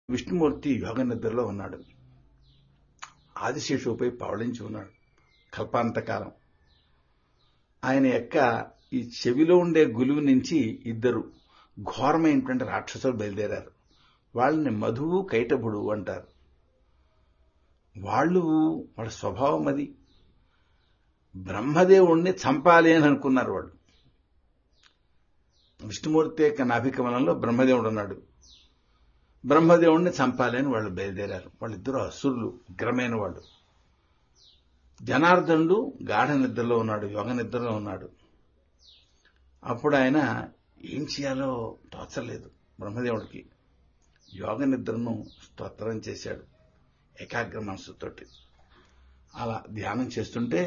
విష్ణుమూర్తి యోగ నిద్రలో ఉన్నాడు ఆదిశేషువుపై పవళించి ఉన్నాడు కల్పాంతకాలం ఆయన యొక్క ఈ చెవిలో ఉండే గులువు నుంచి ఇద్దరు ఘోరమైనటువంటి రాక్షసులు బయలుదేరారు వాళ్ళని మధువు కైటభుడు అంటారు వాళ్ళు వాళ్ళ స్వభావం అది బ్రహ్మదేవుణ్ణి చంపాలి అని అనుకున్నారు వాళ్ళు విష్ణుమూర్తి యొక్క నాభికమలంలో బ్రహ్మదేవుడు ఉన్నాడు బ్రహ్మదేవుణ్ణి చంపాలి అని వాళ్ళు బయలుదేరారు వాళ్ళిద్దరూ అసురులు ఉగ్రమైన వాళ్ళు జనార్దనుడు గాఢ నిద్రలో ఉన్నాడు యోగ నిద్రలో ఉన్నాడు అప్పుడు ఆయన ఏం చేయాలో తోచలేదు బ్రహ్మదేవుడికి యోగ నిద్రను స్తోత్రం చేశాడు ఏకాగ్ర మనసుతోటి అలా ధ్యానం చేస్తుంటే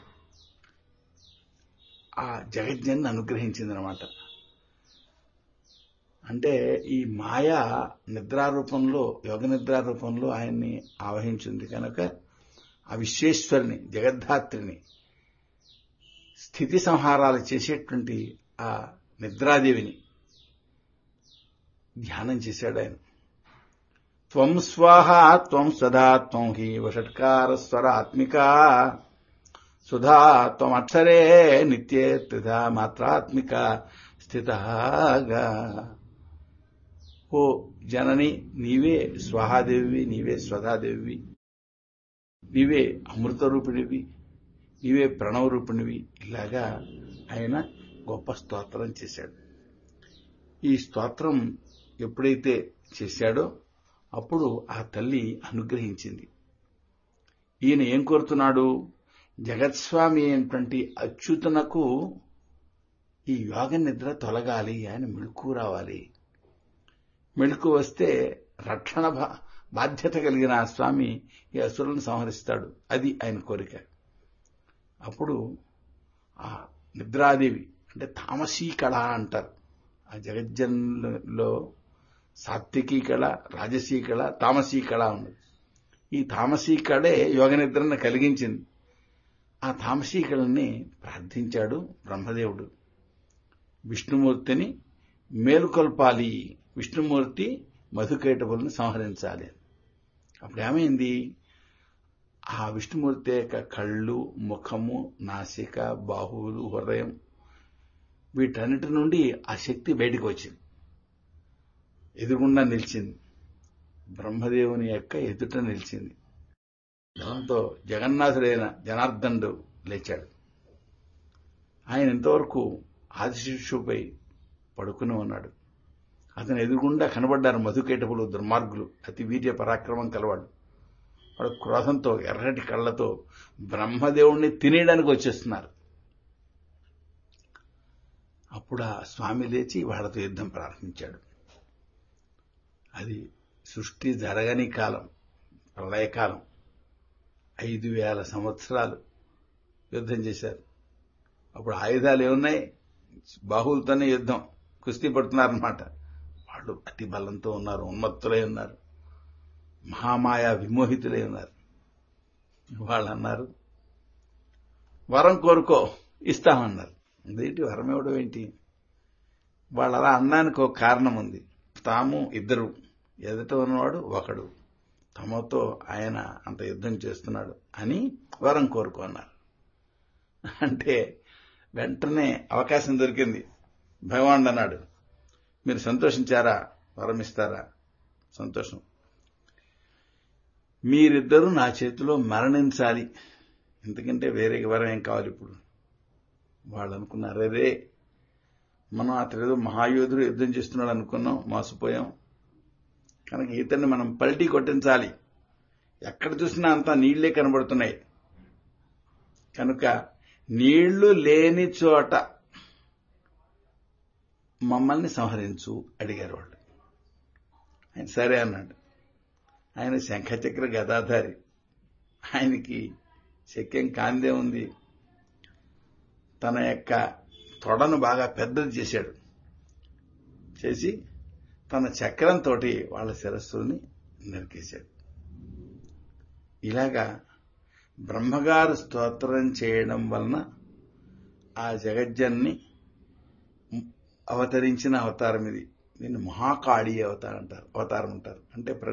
ఆ జగజ్ఞాన్ని అనుగ్రహించిందనమాట అంటే ఈ మాయ నిద్రారూపంలో యోగ నిద్రారూపంలో ఆయన్ని ఆవహించింది కనుక ఆ విశ్వేశ్వరిని జగద్ధాత్రిని స్థితి సంహారాలు చేసేటువంటి ఆ నిద్రాదేవిని ధ్యానం చేశాడు ఆయన త్వం స్వాహ త్వం సదా త్వం హి వషట్కార స్వరాత్మిక సుధా త్వమక్షరే నిత్యే త్రిధా మాత్రాత్మిక స్థితగా ఓ జనని నీవే స్వహాదేవి నీవే స్వధాదేవి నీవే అమృతరూపిణివి నీవే ప్రణవరూపిణివి ఇలాగా ఆయన గొప్ప స్తోత్రం చేశాడు ఈ స్తోత్రం ఎప్పుడైతే చేశాడో అప్పుడు ఆ తల్లి అనుగ్రహించింది ఈయన ఏం కోరుతున్నాడు జగత్స్వామి అయినటువంటి అచ్యుతనకు ఈ యోగ నిద్ర తొలగాలి ఆయన మెళుకు రావాలి మెళుకు వస్తే రక్షణ బాధ్యత కలిగిన ఆ స్వామి ఈ అసురులను సంహరిస్తాడు అది ఆయన కోరిక అప్పుడు ఆ నిద్రాదేవి అంటే తామసీ కళ అంటారు ఆ జగజ్జన్లో సాత్వికీ కళ రాజసీ కళ తామసీ కళ ఉంది ఈ తామసీ కళే యోగ నిద్రను కలిగించింది ఆ తామసీ కళని ప్రార్థించాడు బ్రహ్మదేవుడు విష్ణుమూర్తిని మేలుకొల్పాలి విష్ణుమూర్తి మధుకైటపులను సంహరించాలి అప్పుడు ఏమైంది ఆ విష్ణుమూర్తి యొక్క కళ్ళు ముఖము నాసిక బాహువులు హృదయం వీటన్నిటి నుండి ఆ శక్తి బయటకు వచ్చింది ఎదురుగుండా నిలిచింది బ్రహ్మదేవుని యొక్క ఎదుట నిలిచింది దాంతో జగన్నాథుడైన జనార్దనుడు లేచాడు ఆయన ఇంతవరకు ఆదిశిష్యుపై పడుకుని ఉన్నాడు అతను ఎదురుగుండా కనబడ్డారు మధుకేటపులు దుర్మార్గులు అతి వీర్య పరాక్రమం కలవాడు వాడు క్రోధంతో ఎర్రటి కళ్ళతో బ్రహ్మదేవుణ్ణి తినేయడానికి వచ్చేస్తున్నారు అప్పుడు ఆ స్వామి లేచి వాళ్ళతో యుద్ధం ప్రారంభించాడు అది సృష్టి జరగని కాలం ప్రళయకాలం ఐదు వేల సంవత్సరాలు యుద్ధం చేశారు అప్పుడు ఆయుధాలు ఏమున్నాయి బాహువులతోనే యుద్ధం కుస్తీ పడుతున్నారనమాట వాళ్ళు అతి బలంతో ఉన్నారు ఉన్మత్తులై ఉన్నారు మహామాయ విమోహితులై ఉన్నారు వాళ్ళు అన్నారు వరం కోరుకో ఇస్తామన్నారు ఇదేంటి వరం ఇవ్వడం ఏంటి వాళ్ళు అలా అన్నానికి ఒక కారణం ఉంది తాము ఇద్దరు ఎదుట ఉన్నవాడు ఒకడు తమతో ఆయన అంత యుద్ధం చేస్తున్నాడు అని వరం కోరుకున్నారు అంటే వెంటనే అవకాశం దొరికింది భగవానుడు అన్నాడు మీరు సంతోషించారా వరం ఇస్తారా సంతోషం మీరిద్దరూ నా చేతిలో మరణించాలి ఎందుకంటే వేరే వరం ఏం కావాలి ఇప్పుడు వాళ్ళు అనుకున్నారు అరే మనం అతడు మహాయోధుడు యుద్ధం చేస్తున్నాడు అనుకున్నాం మోసపోయాం కనుక ఇతన్ని మనం పల్టీ కొట్టించాలి ఎక్కడ చూసినా అంతా నీళ్లే కనబడుతున్నాయి కనుక నీళ్లు లేని చోట మమ్మల్ని సంహరించు అడిగారు వాళ్ళు ఆయన సరే అన్నాడు ఆయన శంఖచక్ర గదాధారి ఆయనకి శక్యం కాందే ఉంది తన యొక్క తొడను బాగా పెద్దది చేశాడు చేసి తన చక్రంతో వాళ్ళ శిరస్సుని నరికేశాడు ఇలాగా బ్రహ్మగారు స్తోత్రం చేయడం వలన ఆ జగజ్జన్ని అవతరించిన అవతారం ఇది దీన్ని మహాకాళీ అవతారం అంటారు అవతారం అంటారు అంటే